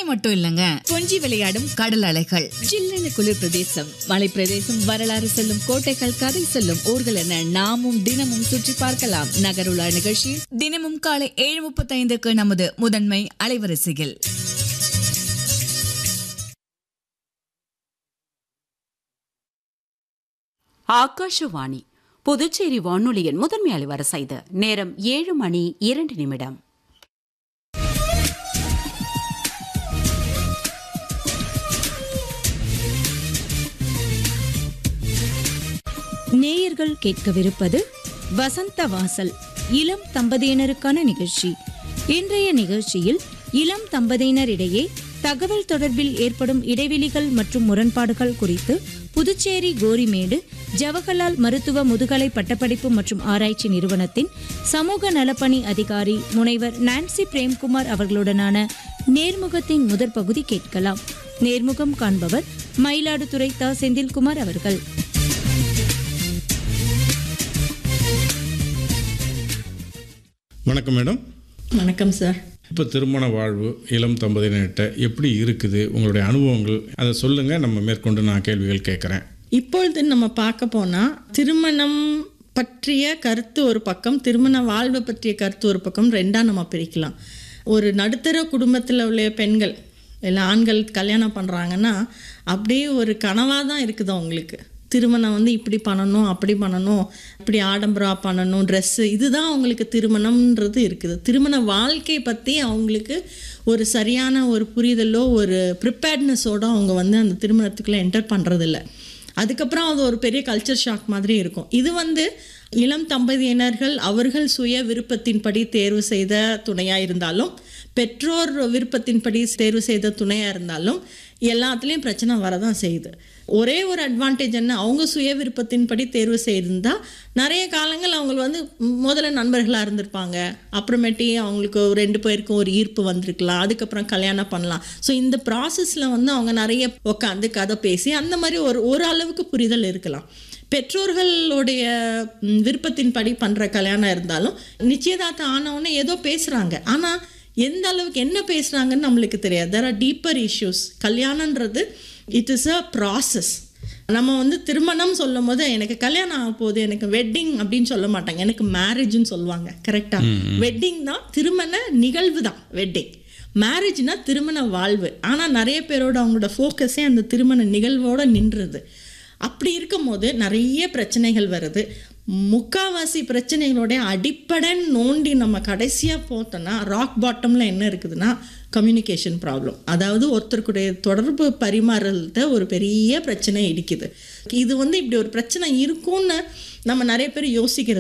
ஏரி மட்டும் இல்லங்க கொஞ்சி விளையாடும் கடல் அலைகள் ஜில்லென குளிர் பிரதேசம் மலை பிரதேசம் வரலாறு சொல்லும் கோட்டைகள் கதை சொல்லும் ஊர்கள் என நாமும் தினமும் சுற்றி பார்க்கலாம் நகருலா நிகழ்ச்சி தினமும் காலை ஏழு முப்பத்தைந்துக்கு நமது முதன்மை அலைவரிசையில் ஆகாஷவாணி புதுச்சேரி வானொலியின் முதன்மை அலைவரிசை இது நேரம் ஏழு மணி இரண்டு நிமிடம் நேயர்கள் கேட்கவிருப்பது வசந்த வாசல் இளம் தம்பதியினருக்கான நிகழ்ச்சி இன்றைய நிகழ்ச்சியில் இளம் தம்பதியினரிடையே தகவல் தொடர்பில் ஏற்படும் இடைவெளிகள் மற்றும் முரண்பாடுகள் குறித்து புதுச்சேரி கோரிமேடு ஜவஹர்லால் மருத்துவ முதுகலை பட்டப்படிப்பு மற்றும் ஆராய்ச்சி நிறுவனத்தின் சமூக நலப்பணி அதிகாரி முனைவர் நான்சி பிரேம்குமார் அவர்களுடனான நேர்முகத்தின் முதற் பகுதி கேட்கலாம் நேர்முகம் காண்பவர் மயிலாடுதுறை த செந்தில்குமார் அவர்கள் வணக்கம் மேடம் வணக்கம் சார் இப்போ திருமண வாழ்வு இளம் தம்பதியினர்கிட்ட எப்படி இருக்குது உங்களுடைய அனுபவங்கள் அதை சொல்லுங்கள் நம்ம மேற்கொண்டு நான் கேள்விகள் கேட்குறேன் இப்பொழுது நம்ம பார்க்க போனால் திருமணம் பற்றிய கருத்து ஒரு பக்கம் திருமண வாழ்வு பற்றிய கருத்து ஒரு பக்கம் ரெண்டாக நம்ம பிரிக்கலாம் ஒரு நடுத்தர குடும்பத்தில் உள்ள பெண்கள் இல்லை ஆண்கள் கல்யாணம் பண்ணுறாங்கன்னா அப்படியே ஒரு கனவாக தான் இருக்குது அவங்களுக்கு திருமணம் வந்து இப்படி பண்ணணும் அப்படி பண்ணணும் இப்படி ஆடம்பரா பண்ணணும் ட்ரெஸ்ஸு இதுதான் அவங்களுக்கு திருமணம்ன்றது இருக்குது திருமண வாழ்க்கை பற்றி அவங்களுக்கு ஒரு சரியான ஒரு புரிதலோ ஒரு ப்ரிப்பேர்ட்னஸோட அவங்க வந்து அந்த திருமணத்துக்குள்ளே என்டர் பண்ணுறதில்ல அதுக்கப்புறம் அது ஒரு பெரிய கல்ச்சர் ஷாக் மாதிரி இருக்கும் இது வந்து இளம் தம்பதியினர்கள் அவர்கள் சுய விருப்பத்தின்படி தேர்வு செய்த துணையாக இருந்தாலும் பெற்றோர் விருப்பத்தின்படி தேர்வு செய்த துணையாக இருந்தாலும் எல்லாத்துலேயும் பிரச்சனை வரதான் செய்யுது ஒரே ஒரு அட்வான்டேஜ் என்ன அவங்க சுய விருப்பத்தின்படி தேர்வு செய்திருந்தா நிறைய காலங்கள் அவங்க வந்து முதல்ல நண்பர்களாக இருந்திருப்பாங்க அப்புறமேட்டி அவங்களுக்கு ஒரு ரெண்டு பேருக்கும் ஒரு ஈர்ப்பு வந்திருக்கலாம் அதுக்கப்புறம் கல்யாணம் பண்ணலாம் ஸோ இந்த ப்ராசஸில் வந்து அவங்க நிறைய உட்காந்து கதை பேசி அந்த மாதிரி ஒரு ஒரு அளவுக்கு புரிதல் இருக்கலாம் பெற்றோர்களுடைய ம், விருப்பத்தின்படி பண்ணுற கல்யாணம் இருந்தாலும் நிச்சயதார்த்தம் ஆனவுடனே ஏதோ பேசுகிறாங்க ஆனால் எந்த அளவுக்கு என்ன பேசுகிறாங்கன்னு நம்மளுக்கு தெரியாது தெர் ஆர் டீப்பர் இஷ்யூஸ் கல்யாணன்றது இட் இஸ் அ ப்ராசஸ் நம்ம வந்து திருமணம் சொல்லும் போது எனக்கு கல்யாணம் ஆக போகுது எனக்கு வெட்டிங் அப்படின்னு சொல்ல மாட்டாங்க எனக்கு மேரேஜ்னு சொல்லுவாங்க கரெக்டாக வெட்டிங் தான் திருமண நிகழ்வு தான் வெட்டிங் மேரேஜ்னா திருமண வாழ்வு ஆனால் நிறைய பேரோட அவங்களோட ஃபோக்கஸே அந்த திருமண நிகழ்வோட நின்றுது அப்படி இருக்கும்போது நிறைய பிரச்சனைகள் வருது முக்காவாசி பிரச்சனைகளுடைய அடிப்படை நோண்டி நம்ம கடைசியாக போட்டோன்னா ராக் பாட்டமில் என்ன இருக்குதுன்னா கம்யூனிகேஷன் ப்ராப்ளம் அதாவது ஒருத்தருக்குடைய தொடர்பு பரிமாறத ஒரு பெரிய பிரச்சனை இடிக்குது இது வந்து இப்படி ஒரு பிரச்சனை இருக்கும்னு நம்ம நிறைய பேர் யோசிக்கிறது